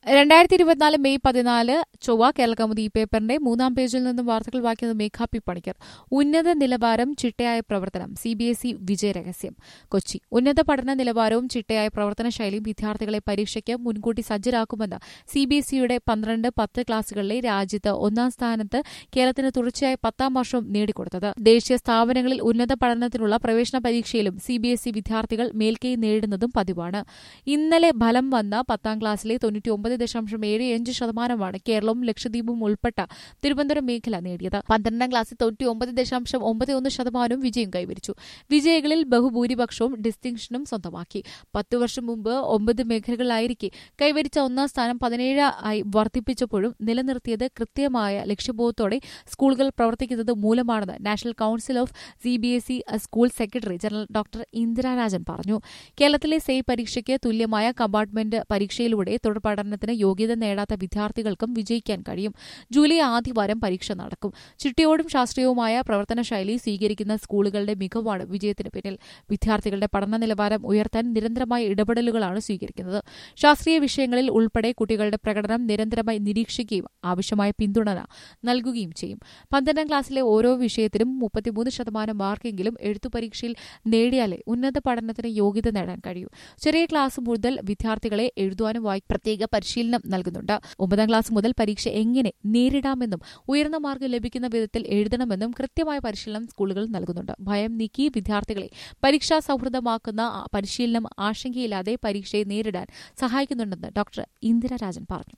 രണ്ടായിരത്തി ഇരുപത്തിനാല് മെയ് പതിനാല് ചൊവ്വ കേരളകൗമുദി ഈ പേപ്പറിന്റെ മൂന്നാം പേജിൽ നിന്നും വാർത്തകൾ വായിക്കുന്നത് മേഘാ പി പണിക്കർ ഉന്നത നിലവാരം ചിട്ടയായ പ്രവർത്തനം സി ബി എസ് ഇ വിജയരഹസ്യം കൊച്ചി ഉന്നത പഠന നിലവാരവും ചിട്ടയായ പ്രവർത്തന ശൈലിയും വിദ്യാർത്ഥികളെ പരീക്ഷയ്ക്ക് മുൻകൂട്ടി സജ്ജരാക്കുമെന്ന് സി ബി എസ് ഇയുടെ പന്ത്രണ്ട് പത്ത് ക്ലാസുകളിലെ രാജ്യത്ത് ഒന്നാം സ്ഥാനത്ത് കേരളത്തിന് തുടർച്ചയായ പത്താം വർഷവും നേടിക്കൊടുത്തത് ദേശീയ സ്ഥാപനങ്ങളിൽ ഉന്നത പഠനത്തിനുള്ള പ്രവേശന പരീക്ഷയിലും സി ബി എസ് ഇ വിദ്യാർത്ഥികൾ മേൽക്കൈ നേടുന്നതും പതിവാണ് ഇന്നലെ ഫലം വന്ന പത്താം ക്ലാസ്സിലെ തൊണ്ണൂറ്റിയൊമ്പത് ദശാംശം ഏഴ് അഞ്ച് ശതമാനമാണ് കേരളവും ലക്ഷദ്വീപും ഉൾപ്പെട്ട തിരുവനന്തപുരം മേഖല നേടിയത് പന്ത്രണ്ടാം ക്ലാസ്സിൽ തൊണ്ണൂറ്റിയൊമ്പത് ദശാംശം ഒമ്പത് ഒന്ന് ശതമാനവും വിജയം കൈവരിച്ചു വിജയികളിൽ ബഹുഭൂരിപക്ഷവും ഡിസ്റ്റിങ്ഷനും സ്വന്തമാക്കി പത്തു വർഷം മുമ്പ് ഒമ്പത് മേഖലകളിലായിരിക്കെ കൈവരിച്ച ഒന്നാം സ്ഥാനം പതിനേഴ് ആയി വർദ്ധിപ്പിച്ചപ്പോഴും നിലനിർത്തിയത് കൃത്യമായ ലക്ഷ്യബോധത്തോടെ സ്കൂളുകൾ പ്രവർത്തിക്കുന്നത് മൂലമാണെന്ന് national council of C B S E school secretary general doctor Indira Rajan പറഞ്ഞു കേരളത്തിലെ സെയ് പരീക്ഷയ്ക്ക് തുല്യമായ കമ്പാർട്ട്മെന്റ് പരീക്ഷയിലൂടെ തുടർ പഠനത്തിന് യോഗ്യത നേടാത്ത വിദ്യാർത്ഥികൾക്കും വിജയിക്കാൻ കഴിയും ജൂലൈ ആദ്യവാരം പരീക്ഷ നടക്കും ചിട്ടയോടും ശാസ്ത്രീയവുമായ പ്രവർത്തന ശൈലി സ്വീകരിക്കുന്ന സ്കൂളുകളുടെ മികവാണ് വിജയത്തിന് പിന്നിൽ വിദ്യാർത്ഥികളുടെ പഠന നിലവാരം ഉയർത്താൻ നിരന്തരമായ ഇടപെടലുകളാണ് സ്വീകരിക്കുന്നത് ശാസ്ത്രീയ വിഷയങ്ങളിൽ ഉൾപ്പെടെ കുട്ടികളുടെ പ്രകടനം നിരന്തരമായി നിരീക്ഷിക്കുകയും ആവശ്യമായ പിന്തുണ നൽകുകയും ചെയ്യും പന്ത്രണ്ടാം ക്ലാസ്സിലെ ഓരോ വിഷയത്തിനും മുപ്പത്തിമൂന്ന് ശതമാനം മാർക്കെങ്കിലും എഴുത്തു പരീക്ഷയിൽ നേടിയാലേ ഉന്നത പഠനത്തിന് യോഗ്യത നേടാൻ കഴിയൂ ചെറിയ ക്ലാസ് മുതൽ വിദ്യാർത്ഥികളെ എഴുതുവാനും വായി പ്രത്യേക പരിശീലനം നൽകുന്നുണ്ട് ഒമ്പതാം ക്ലാസ് മുതൽ പരീക്ഷ എങ്ങനെ നേരിടാമെന്നും ഉയർന്ന മാർക്ക് ലഭിക്കുന്ന വിധത്തിൽ എഴുതണമെന്നും കൃത്യമായ പരിശീലനം സ്കൂളുകൾ നൽകുന്നുണ്ട് ഭയം നീക്കി വിദ്യാർത്ഥികളെ പരീക്ഷാ സൗഹൃദമാക്കുന്ന പരിശീലനം ആശങ്കയില്ലാതെ പരീക്ഷയെ നേരിടാൻ സഹായിക്കുന്നുണ്ടെന്ന് ഡോക്ടർ ഇന്ദിരാരാജൻ പറഞ്ഞു